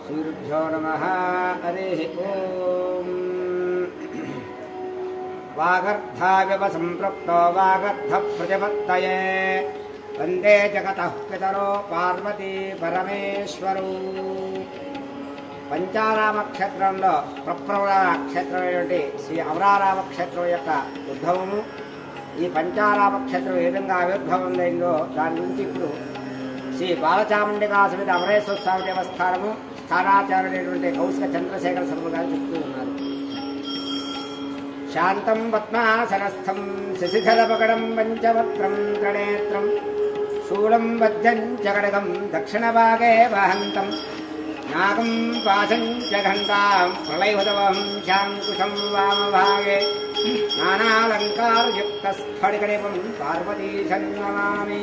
श्रीगुरुभ्यो नमः हरिः ॐ वागर्थाविव सम्पृक्तो वागर्थप्रतिपत्तये वन्दे जगतः पितरो పార్వతీ పరమేశ్వరు పంచారామ క్షేత్రంలో ప్రప్రవణ క్షేత్రమైనటువంటి శ్రీ అవరారామ క్షేత్రం యొక్క ఉద్భవము ఈ పంచారామ క్షేత్రం ఏ విధంగా ఆవిర్భావం అయిందో దాని గురించి ఇప్పుడు శ్రీ బాలచాముండిగా సమితి అమరేశ్వర స్వామి దేవస్థానము స్థానాచార్యుడైనటువంటి కౌశిక చంద్రశేఖర శర్మ గారు చెప్తూ ఉన్నారు శాంతం పద్మాసనస్థం శశిధరపగడం పంచవక్రం త్రణేత్రం శూలం వజ్రం చగడగం దక్షిణభాగే వహంతం నాగం పాశం చ ఘంటాం ప్రళయహుతవం శాంకుశం వామభాగే నానాలంకారయుక్త స్ఫటికడిపం పార్వతీశం నమామి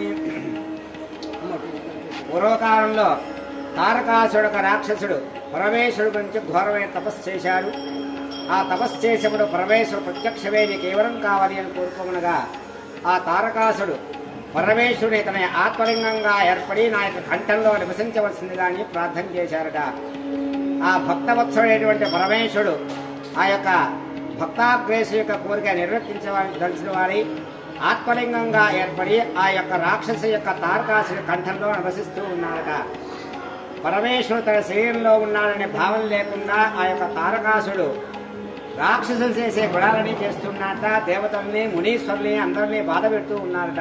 పూర్వకాలంలో తారకాసుడు ఒక రాక్షసుడు పరమేశ్వరుడు గురించి ఘోరమైన తపస్సు చేశాడు ఆ తపస్సు చేసేప్పుడు పరమేశ్వరుడు ప్రత్యక్షమే నీకు కేవలం కావాలి అని కోరుకోమనగా ఆ తారకాసుడు పరమేశ్వరుడు తన ఆత్మలింగంగా ఏర్పడి నా యొక్క కంఠంలో నివసించవలసింది కానీ ప్రార్థన చేశారట ఆ భక్తవత్సరుడైనటువంటి పరమేశ్వరుడు ఆ యొక్క భక్తాగ్రేసు యొక్క కోరిక నిర్వర్తించడానికి తెలిసిన వారి ఆత్మలింగంగా ఏర్పడి ఆ యొక్క రాక్షస యొక్క తారకాసుడి కంఠంలో నివసిస్తూ ఉన్నాడట పరమేశ్వరుడు తన శరీరంలో ఉన్నాడనే భావన లేకుండా ఆ యొక్క తారకాసుడు రాక్షసులు చేసే గుణాలని చేస్తున్నట దేవతల్ని మునీశ్వరుల్ని అందరినీ బాధ పెడుతూ ఉన్నారట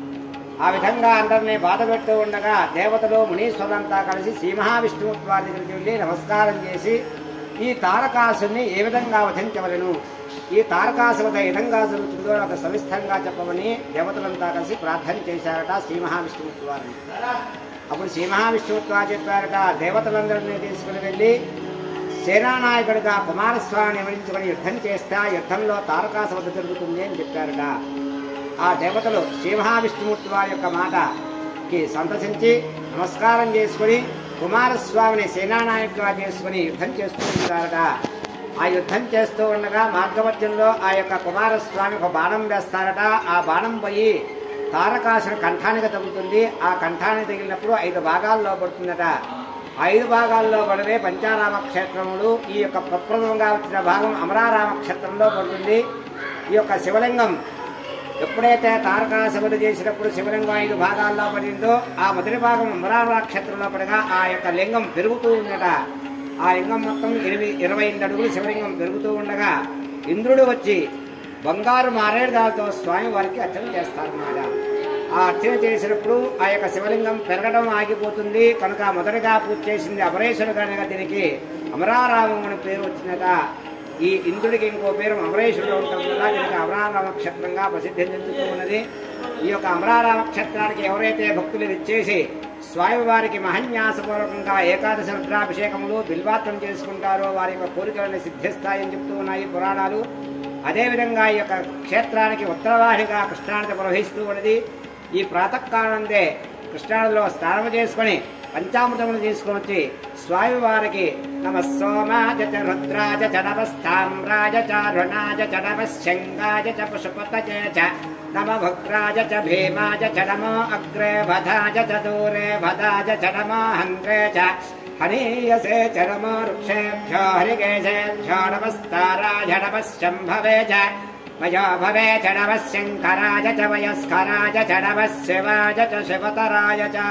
ఆ విధంగా అందరినీ బాధ పెడుతూ ఉండగా దేవతలు మునీశ్వరులంతా కలిసి శ్రీ మహావిష్ణువు వారి దగ్గరికి వెళ్ళి నమస్కారం చేసి ఈ తారకాసుని ఏ విధంగా వధించవలను ఈ తారకాసువత ఏ విధంగా జరుగుతుందో ఒక సవిస్తరంగా చెప్పమని దేవతలంతా కలిసి ప్రార్థన చేశారట శ్రీ మహావిష్ణువు వారిని అప్పుడు శ్రీ మహావిష్ణువుత్వ చెప్పారట దేవతలందరినీ తీసుకుని వెళ్ళి సేనానాయకుడిగా కుమారస్వామిని నియమించుకొని యుద్ధం చేస్తే ఆ యుద్ధంలో తారకాస వద్ద జరుగుతుంది అని చెప్పారట ఆ దేవతలు శ్రీ మహావిష్ణుమూర్తి వారి యొక్క మాటకి సంతసించి నమస్కారం చేసుకుని కుమారస్వామిని సేనానాయకుడిగా చేసుకుని యుద్ధం చేస్తూ ఉంటారట ఆ యుద్ధం చేస్తూ ఉండగా మార్గమధ్యంలో ఆ యొక్క కుమారస్వామి ఒక బాణం వేస్తారట ఆ బాణం పోయి తారకాసుని కంఠానికి తగ్గుతుంది ఆ కంఠానికి తగిలినప్పుడు ఐదు భాగాల్లో పడుతుందట ఐదు భాగాల్లో పడితే పంచారామ క్షేత్రములు ఈ యొక్క ప్రప్రథమంగా వచ్చిన భాగం అమరారామ క్షేత్రంలో పడుతుంది ఈ యొక్క శివలింగం ఎప్పుడైతే తారకాశబడి చేసినప్పుడు శివలింగం ఐదు భాగాల్లో పడిందో ఆ మొదటి భాగం అమరారామ క్షేత్రంలో పడగా ఆ యొక్క లింగం పెరుగుతూ ఉందట ఆ లింగం మొత్తం ఇరవై ఇరవై ఎనిమిది అడుగులు శివలింగం పెరుగుతూ ఉండగా ఇంద్రుడు వచ్చి బంగారు మారేడుదాలతో స్వామి వారికి అర్చన చేస్తారన్నమాట ఆ అర్చన చేసినప్పుడు ఆ యొక్క శివలింగం పెరగడం ఆగిపోతుంది కనుక మొదటగా పూజ చేసింది అమరేశ్వరుడు కనుక దీనికి అమరారామం అని పేరు వచ్చినట ఈ ఇంద్రుడికి ఇంకో పేరు అమరేశ్వరుడు ఉండటం వల్ల దీనికి అమరారామ క్షేత్రంగా ప్రసిద్ధి చెందుతూ ఉన్నది ఈ యొక్క అమరారామ క్షేత్రానికి ఎవరైతే భక్తులు ఇచ్చేసి స్వామివారికి మహన్యాసపూర్వకంగా ఏకాదశ రుద్రాభిషేకములు బిల్వాత్రం చేసుకుంటారో వారి యొక్క కోరికలను సిద్ధిస్తాయని చెప్తూ ఉన్నాయి పురాణాలు అదేవిధంగా ఈ యొక్క క్షేత్రానికి ఉత్తరవాహిగా కృష్ణానది ప్రవహిస్తూ ఉన్నది ఈ ప్రాతకాలందే కృష్ణానదిలో స్నానం చేసుకొని పంచామృతములు తీసుకొని వచ్చి స్వామివారికి నమ సోమాజ చ రుద్రాజ చ నమస్తామ్రాజ చ రుణాజ చ నమశంగాజ చ పశుపతజే చ నమ భక్రాజ చ భీమాజ చ నమో అగ్రే వధాజ చ దూరే వధాజ చ నమో హంగ్రే చ హనీయసే చ నమో వృక్షేభ్యో హరికేశేభ్యో నమస్తారాజ నమశంభవే చ మయో భవే చ నమः శంకరాజ చ వయస్కరాజ చ నమः శివాజ చ శివతరాయ చ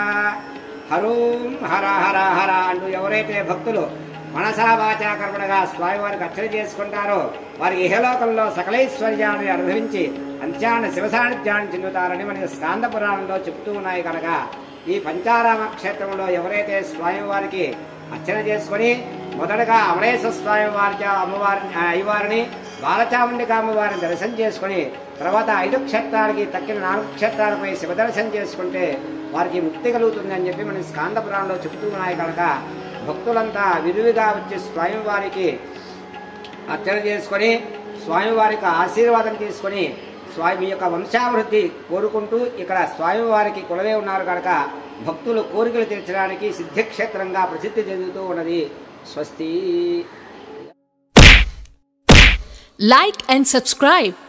హరూం హర హర హర అంటూ ఎవరైతే భక్తులు మనసా వాచా కర్మణగా స్వామివారికి అర్చన చేసుకుంటారో వారి ఇహలోకంలో సకలైశ్వర్యాన్ని అనుభవించి అంత్యాన్ని శివ సాన్నిధ్యాన్ని చెందుతారని మనకి స్కాంద పురాణంలో చెప్తూ ఉన్నాయి కనుక ఈ పంచారామ క్షేత్రంలో ఎవరైతే స్వామివారికి అర్చన చేసుకొని మొదటగా అమరేశ్వర స్వామి వారి అమ్మవారిని ఆ అయ్యవారిని బాలచాముండిక అమ్మవారిని దర్శనం చేసుకొని తర్వాత ఐదు క్షేత్రాలకి తక్కిన నాలుగు క్షేత్రాలపై శివ దర్శనం చేసుకుంటే వారికి ముక్తి కలుగుతుంది అని చెప్పి మన స్కాంద పురాణంలో చెబుతూ ఉన్నాయి కనుక భక్తులంతా విరివిగా వచ్చి స్వామివారికి అర్చన చేసుకొని స్వామివారికి ఆశీర్వాదం తీసుకొని స్వామి యొక్క వంశాభివృద్ధి కోరుకుంటూ ఇక్కడ స్వామివారికి కొలవే ఉన్నారు కనుక భక్తులు కోరికలు తీర్చడానికి సిద్ధిక్షేత్రంగా ప్రసిద్ధి చెందుతూ ఉన్నది స్వస్తి Like and subscribe